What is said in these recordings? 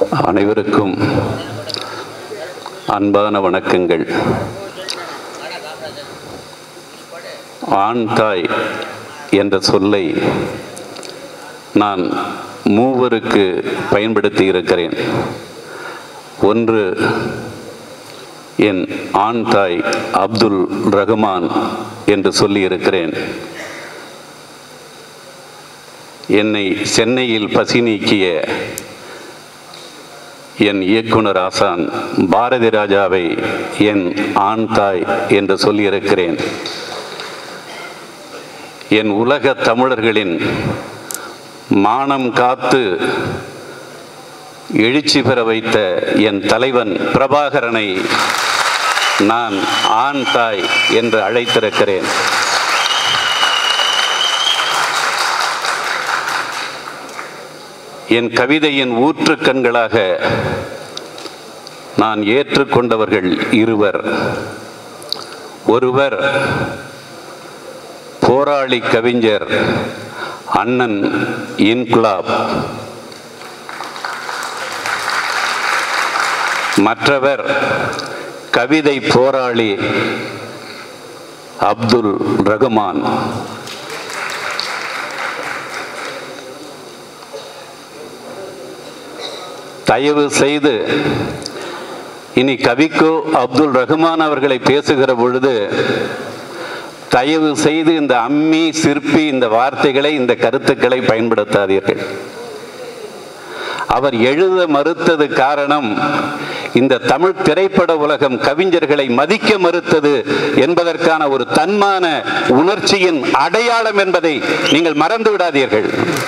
அனைவருக்கும் அன்பான வணக்கங்கள் ஆண் தாய் என்ற சொல்லை நான் மூவருக்கு பயன்படுத்தி இருக்கிறேன் ஒன்று என் ஆண் தாய் அப்துல் ரஹ்மான் என்று சொல்லி இருக்கிறேன் என்னை சென்னையில் பசி நீக்கிய என் இயக்குனர் ஆசான் பாரதி ராஜாவை என் ஆண் தாய் என்று சொல்லியிருக்கிறேன் என் உலக தமிழர்களின் மானம் காத்து எழுச்சி பெற வைத்த என் தலைவன் பிரபாகரனை நான் ஆண் தாய் என்று அழைத்திருக்கிறேன் என் கவிதையின் ஊற்று கண்களாக நான் ஏற்றுக்கொண்டவர்கள் இருவர் ஒருவர் போராளி கவிஞர் அண்ணன் இன்குலாப் மற்றவர் கவிதை போராளி அப்துல் ரகுமான் தயவு செய்து இனி கவிக்கோ அப்துல் ரஹ்மான் அவர்களை பேசுகிற பொழுது தயவு செய்து இந்த அம்மி சிற்பி இந்த வார்த்தைகளை இந்த கருத்துக்களை பயன்படுத்தாதீர்கள் அவர் எழுத மறுத்தது காரணம் இந்த தமிழ் திரைப்பட உலகம் கவிஞர்களை மதிக்க மறுத்தது என்பதற்கான ஒரு தன்மான உணர்ச்சியின் அடையாளம் என்பதை நீங்கள் மறந்து விடாதீர்கள்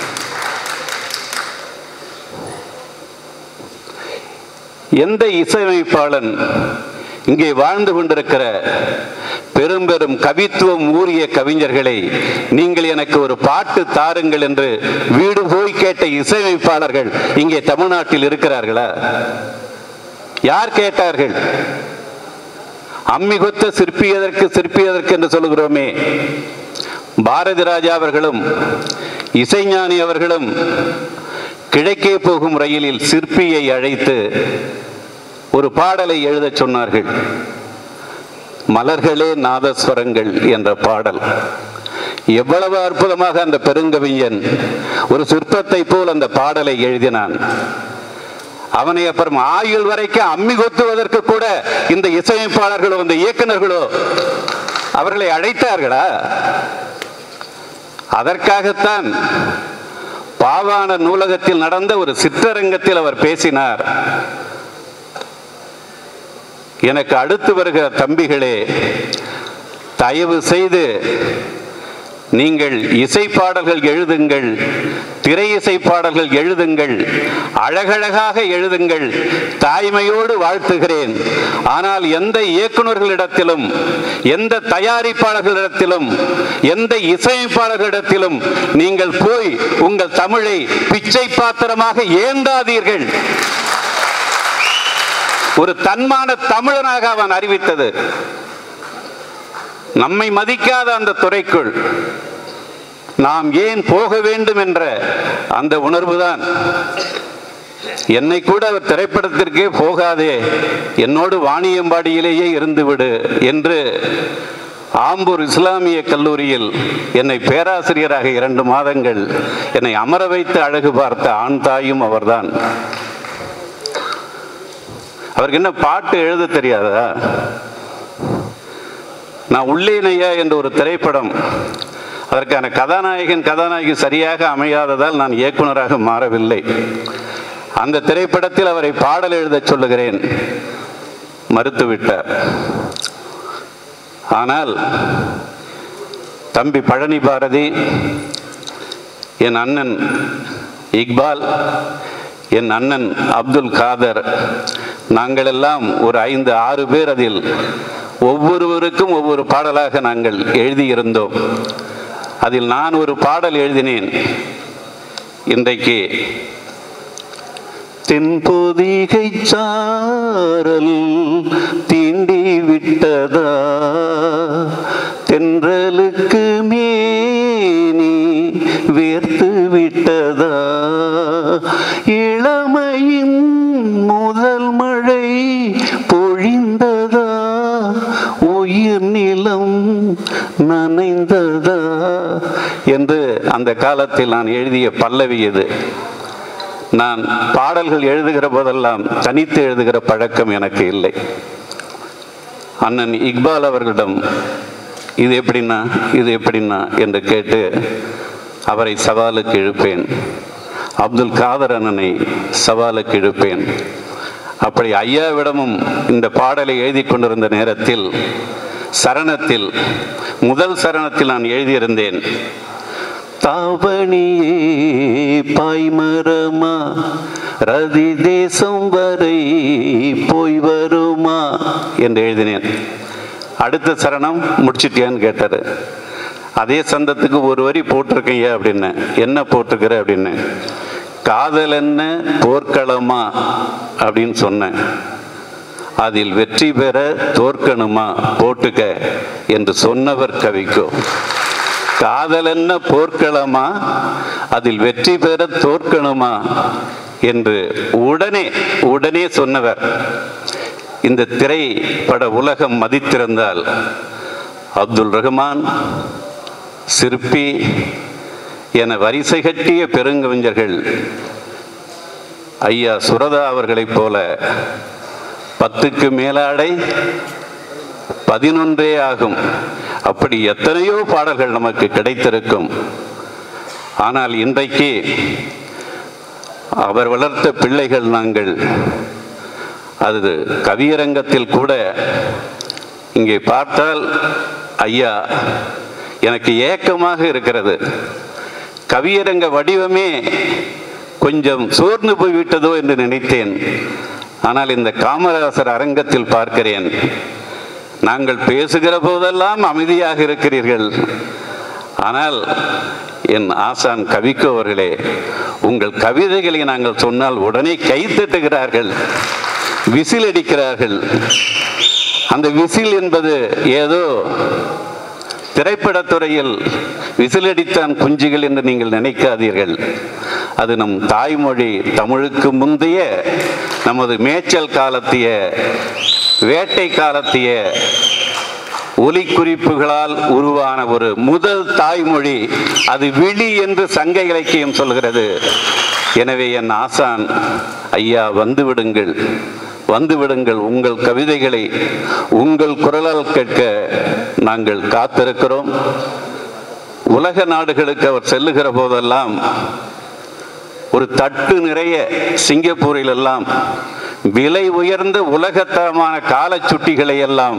எந்த இசையமைப்பாளன் இங்கே வாழ்ந்து கொண்டிருக்கிற பெரும் பெரும் கவித்துவம் ஊறிய கவிஞர்களை நீங்கள் எனக்கு ஒரு பாட்டு தாருங்கள் என்று வீடு போய் கேட்ட இசையமைப்பாளர்கள் இங்கே தமிழ்நாட்டில் இருக்கிறார்களா யார் கேட்டார்கள் அம்மிகுத்த சிற்பியதற்கு சிற்பியதற்கு என்று சொல்லுகிறோமே பாரதி ராஜா அவர்களும் இசைஞானி அவர்களும் கிழக்கே போகும் ரயிலில் சிற்பியை அழைத்து ஒரு பாடலை எழுதச் சொன்னார்கள் மலர்களே நாதஸ்வரங்கள் என்ற பாடல் எவ்வளவு அற்புதமாக அந்த பெருங்கவிஞன் ஒரு சிற்பத்தை போல் அந்த பாடலை எழுதினான் அவனை அப்புறம் ஆயுள் வரைக்கும் அம்மி கொத்துவதற்கு கூட இந்த இசையமைப்பாளர்களோ இந்த இயக்குநர்களோ அவர்களை அழைத்தார்களா அதற்காகத்தான் பாவான நூலகத்தில் நடந்த ஒரு சிற்றரங்கத்தில் அவர் பேசினார் எனக்கு அடுத்து வருகிற தம்பிகளே தயவு செய்து நீங்கள் இசை பாடல்கள் எழுதுங்கள் திரை இசை பாடல்கள் எழுதுங்கள் அழகழகாக எழுதுங்கள் தாய்மையோடு வாழ்த்துகிறேன் ஆனால் எந்த இயக்குநர்களிடத்திலும் எந்த தயாரிப்பாளர்களிடத்திலும் எந்த இசையமைப்பாளர்களிடத்திலும் நீங்கள் போய் உங்கள் தமிழை பிச்சை பாத்திரமாக ஏந்தாதீர்கள் ஒரு தன்மான தமிழனாக அவன் அறிவித்தது நம்மை மதிக்காத அந்த துறைக்குள் நாம் ஏன் போக வேண்டும் என்ற அந்த உணர்வுதான் என்னை கூட அவர் திரைப்படத்திற்கே போகாதே என்னோடு வாணியம்பாடியிலேயே இருந்துவிடு என்று ஆம்பூர் இஸ்லாமிய கல்லூரியில் என்னை பேராசிரியராக இரண்டு மாதங்கள் என்னை அமர வைத்து அழகு பார்த்த ஆண் தாயும் அவர்தான் அவருக்கு என்ன பாட்டு எழுத தெரியாதா நான் உள்ளேனையா என்ற ஒரு திரைப்படம் அதற்கான கதாநாயகன் கதாநாயகி சரியாக அமையாததால் நான் இயக்குனராக மாறவில்லை அந்த திரைப்படத்தில் அவரை பாடல் எழுத சொல்லுகிறேன் மறுத்துவிட்டார் ஆனால் தம்பி பழனி பாரதி என் அண்ணன் இக்பால் என் அண்ணன் அப்துல் காதர் நாங்கள் எல்லாம் ஒரு ஐந்து ஆறு பேர் அதில் ஒவ்வொருவருக்கும் ஒவ்வொரு பாடலாக நாங்கள் எழுதியிருந்தோம் அதில் நான் ஒரு பாடல் எழுதினேன் இன்றைக்கு தென்பொதிகை சாரல் தீண்டி விட்டதா தென்றலுக்கு மேனி வேர்த்து விட்டதா இளமையின் அந்த காலத்தில் நான் எழுதிய பல்லவி இது நான் பாடல்கள் எழுதுகிற போதெல்லாம் தனித்து எழுதுகிற பழக்கம் எனக்கு இல்லை அண்ணன் இக்பால் அவர்களிடம் இது எப்படின்னா இது எப்படின்னா என்று கேட்டு அவரை சவாலுக்கு இழுப்பேன் அப்துல் காதர் அண்ணனை சவாலுக்கு இழுப்பேன் அப்படி ஐயாவிடமும் இந்த பாடலை எழுதி கொண்டிருந்த நேரத்தில் சரணத்தில் முதல் சரணத்தில் நான் எழுதியிருந்தேன் தாவணியே பாய்மரமா ரதி தேசம் வரை போய் வருமா என்று எழுதினேன் அடுத்த சரணம் முடிச்சிட்டியான்னு கேட்டார் அதே சந்தத்துக்கு ஒரு வரி போட்டிருக்கீங்க அப்படின்னு என்ன போட்டிருக்கிற அப்படின்னு காதல் என்ன போர்க்களமா அப்படின்னு சொன்னேன் அதில் வெற்றி பெற தோற்கணுமா போட்டுக்க என்று சொன்னவர் கவிக்கோ காதல் என்ன போர்க்களமா அதில் வெற்றி பெற தோற்கணுமா என்று உடனே உடனே சொன்னவர் இந்த திரைப்பட உலகம் மதித்திருந்தால் அப்துல் ரஹ்மான் சிற்பி என வரிசை கட்டிய பெருங்கவிஞர்கள் ஐயா சுரதா அவர்களைப் போல பத்துக்கு மேலாடை பதினொன்றே ஆகும் அப்படி எத்தனையோ பாடல்கள் நமக்கு கிடைத்திருக்கும் ஆனால் இன்றைக்கு அவர் வளர்த்த பிள்ளைகள் நாங்கள் அது கவியரங்கத்தில் கூட இங்கே பார்த்தால் ஐயா எனக்கு ஏக்கமாக இருக்கிறது கவியரங்க வடிவமே கொஞ்சம் சோர்ந்து போய்விட்டதோ என்று நினைத்தேன் ஆனால் இந்த காமராசர் அரங்கத்தில் பார்க்கிறேன் நாங்கள் பேசுகிற போதெல்லாம் அமைதியாக இருக்கிறீர்கள் ஆனால் என் ஆசான் கவிக்கு அவர்களே உங்கள் கவிதைகளை நாங்கள் சொன்னால் உடனே கை தட்டுகிறார்கள் விசில் அடிக்கிறார்கள் அந்த விசில் என்பது ஏதோ திரைப்படத்துறையில் விசிலடித்தான் குஞ்சுகள் என்று நீங்கள் நினைக்காதீர்கள் அது நம் தாய்மொழி தமிழுக்கு முந்தைய நமது மேய்ச்சல் காலத்திய வேட்டை காலத்திய ஒலிக்குறிப்புகளால் உருவான ஒரு முதல் தாய்மொழி அது விழி என்று சங்க இலக்கியம் சொல்கிறது எனவே என் ஆசான் ஐயா வந்து விடுங்கள் வந்து விடுங்கள் உங்கள் கவிதைகளை உங்கள் குரலால் கேட்க நாங்கள் காத்திருக்கிறோம் உலக நாடுகளுக்கு அவர் செல்லுகிற போதெல்லாம் ஒரு தட்டு நிறைய சிங்கப்பூரில் எல்லாம் விலை உயர்ந்த உலகத்தரமான காலச்சுட்டிகளை எல்லாம்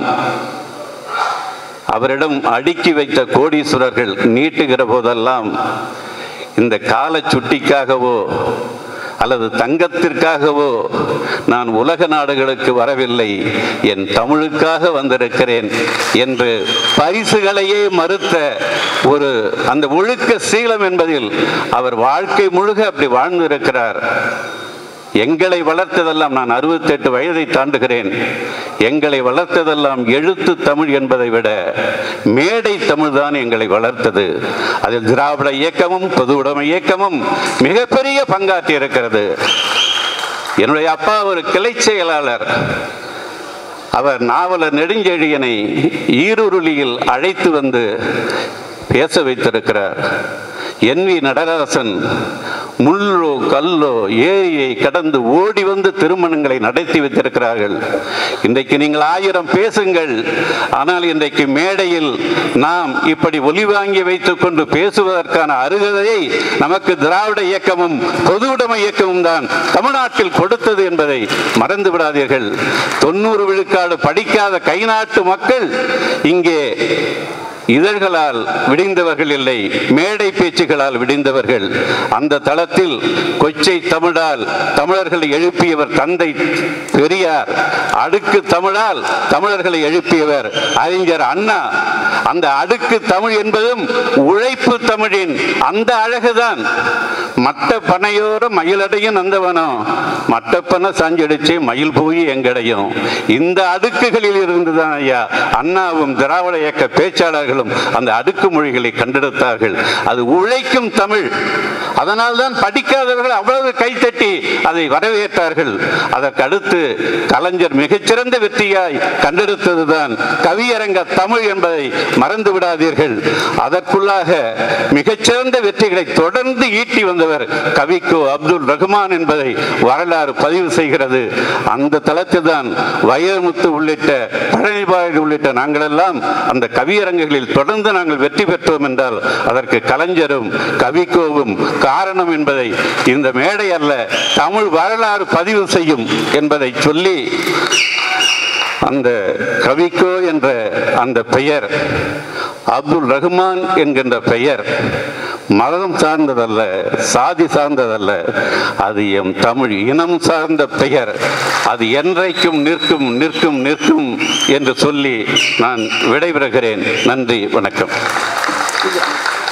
அவரிடம் அடுக்கி வைத்த கோடீஸ்வரர்கள் நீட்டுகிற போதெல்லாம் இந்த கால சுட்டிக்காகவோ அல்லது தங்கத்திற்காகவோ நான் உலக நாடுகளுக்கு வரவில்லை என் தமிழுக்காக வந்திருக்கிறேன் என்று பரிசுகளையே மறுத்த ஒரு அந்த ஒழுக்க சீலம் என்பதில் அவர் வாழ்க்கை முழுக அப்படி வாழ்ந்திருக்கிறார் எங்களை வளர்த்ததெல்லாம் நான் அறுபத்தெட்டு வயதை தாண்டுகிறேன் எங்களை வளர்த்ததெல்லாம் எழுத்து தமிழ் என்பதை விட மேடை தமிழ் தான் எங்களை வளர்த்தது அதில் திராவிட இயக்கமும் பொது உடைமை இயக்கமும் மிகப்பெரிய பங்காற்றி இருக்கிறது என்னுடைய அப்பா ஒரு கிளை செயலாளர் அவர் நாவலர் நெடுஞ்செழியனை ஈருருளியில் அழைத்து வந்து பேச வைத்திருக்கிறார் என் வி நடராசன் முள்ளோ கல்லோ ஏரியை கடந்து ஓடி வந்து திருமணங்களை நடத்தி வைத்திருக்கிறார்கள் இன்றைக்கு நீங்கள் ஆயிரம் பேசுங்கள் ஆனால் இன்றைக்கு மேடையில் நாம் இப்படி ஒலி வாங்கி வைத்துக் கொண்டு பேசுவதற்கான அருகதையை நமக்கு திராவிட இயக்கமும் பொது உடைமை இயக்கமும் தான் தமிழ்நாட்டில் கொடுத்தது என்பதை மறந்து விடாதீர்கள் தொண்ணூறு விழுக்காடு படிக்காத கைநாட்டு மக்கள் இங்கே இதழ்களால் விடிந்தவர்கள் இல்லை மேடை பேச்சுகளால் விடிந்தவர்கள் அந்த தளத்தில் கொச்சை தமிழால் தமிழர்களை எழுப்பியவர் தந்தை பெரியார் அடுக்கு தமிழால் தமிழர்களை எழுப்பியவர் அறிஞர் அண்ணா அந்த அடுக்கு தமிழ் என்பதும் உழைப்பு தமிழின் அந்த அழகுதான் மட்ட பனையோர மயிலடையும் நந்தவனம் மட்டப்பன சாஞ்சடிச்சு மயில் போய் எங்கடையும் இந்த அடுக்குகளில் இருந்துதான் ஐயா அண்ணாவும் திராவிட இயக்க பேச்சாளர்கள் படித்தவர்களும் அந்த அடுக்குமொழிகளை கண்டெடுத்தார்கள் அது உழைக்கும் தமிழ் அதனால்தான் படிக்காதவர்கள் அவ்வளவு கைத்தட்டி அதை வரவேற்றார்கள் அதற்கு அடுத்து கலைஞர் மிகச்சிறந்த வெற்றியாய் கண்டெடுத்ததுதான் கவியரங்க தமிழ் என்பதை மறந்து விடாதீர்கள் அதற்குள்ளாக மிகச்சிறந்த வெற்றிகளை தொடர்ந்து ஈட்டி வந்தவர் கவிக்கோ அப்துல் ரஹ்மான் என்பதை வரலாறு பதிவு செய்கிறது அந்த தளத்தில் தான் வைரமுத்து உள்ளிட்ட பழனிபாடு உள்ளிட்ட நாங்களெல்லாம் அந்த கவியரங்குகளில் தொடர்ந்து நாங்கள் வெற்றி பெற்றோம் என்றால் அதற்கு கலைஞரும் கவிக்கோவும் காரணம் என்பதை இந்த மேடை அல்ல தமிழ் வரலாறு பதிவு செய்யும் என்பதை சொல்லி அந்த கவிக்கோ என்ற அந்த பெயர் அப்துல் ரஹ்மான் என்கின்ற பெயர் மதம் சார்ந்ததல்ல சாதி சார்ந்ததல்ல அது எம் தமிழ் இனம் சார்ந்த பெயர் அது என்றைக்கும் நிற்கும் நிற்கும் நிற்கும் என்று சொல்லி நான் விடைபெறுகிறேன் நன்றி வணக்கம்